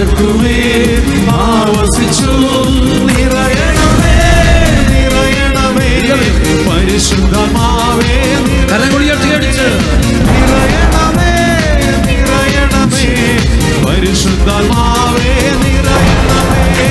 പാർക്കുമേ ആവസിച്ചു നിറയണമേ നിറയണമേ പരിശുദ്ധമാവേ കരങ്ങൾ ഉയർത്തിയടിച്ച് നിറയണമേ നിറയണമേ പരിശുദ്ധമാവേ നിറയണമേ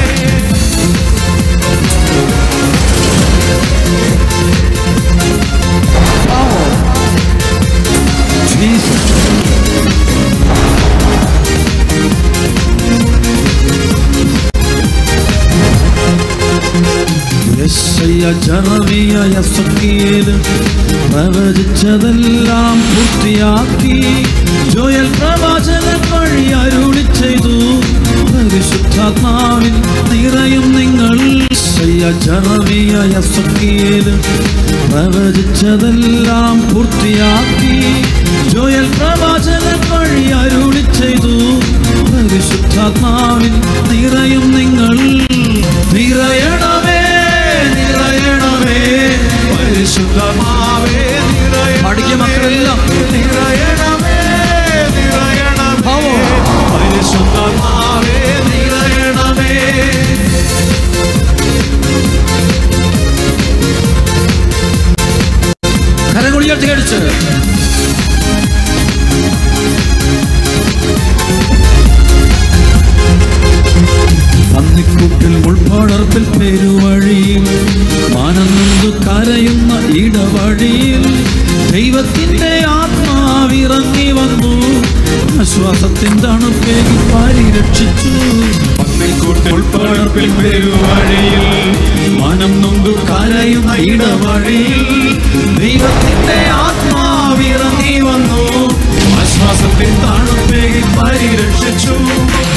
യെശയ്യ ജനവിയ യസക്കിയേല് പ്രവചിച്ചതെല്ലാം പൂർത്തിയാക്കി ജോയൽ പ്രവാചകൻ വഴി അരുളി ചെയ്തു പരിശുദ്ധാത്മാവിൽ നിറയും നിങ്ങൾ യെശയ്യ ജനവിയ യസക്കിയേല് പ്രവചിച്ചതെല്ലാം പൂർത്തിയാക്കി ജോയൽ പ്രവാചകൻ വഴി അരുളി ചെയ്തു പരിശുദ്ധാത്മാവിൽ നിറയും നിങ്ങൾ നിറയണമേ നിറയണമേ പരിശുദ്ധമാവേ പഠിക്കുക നിറയണമേ മക്കളെല്ലാം നിറയണമേ നിറയണമേ പരിശുദ്ധമാവേ നിറയണമേ കരങ്ങൾ ഉയർത്തി കടിച്ച് പന്നിക്കൂട്ടിൽ ഉൾപ്പടർപ്പിൽ പെരുവഴിയിൽ മാനന്ദു കരയുന്ന ഇടവഴിയിൽ ദൈവത്തിന്റെ ആത്മാവിറങ്ങി വന്നു ആശ്വാസത്തിൻ തണുപ്പേകി പരിരക്ഷിച്ചു ഉൾപ്പടർപ്പിൽ പെരുവഴിയിൽ മനം നൊന്തു കരയുന്ന ഇടവഴിയിൽ ദൈവത്തിന്റെ ആത്മാവിറങ്ങി വന്നു ആശ്വാസത്തിൻ തണുപ്പേകി പരിരക്ഷിച്ചു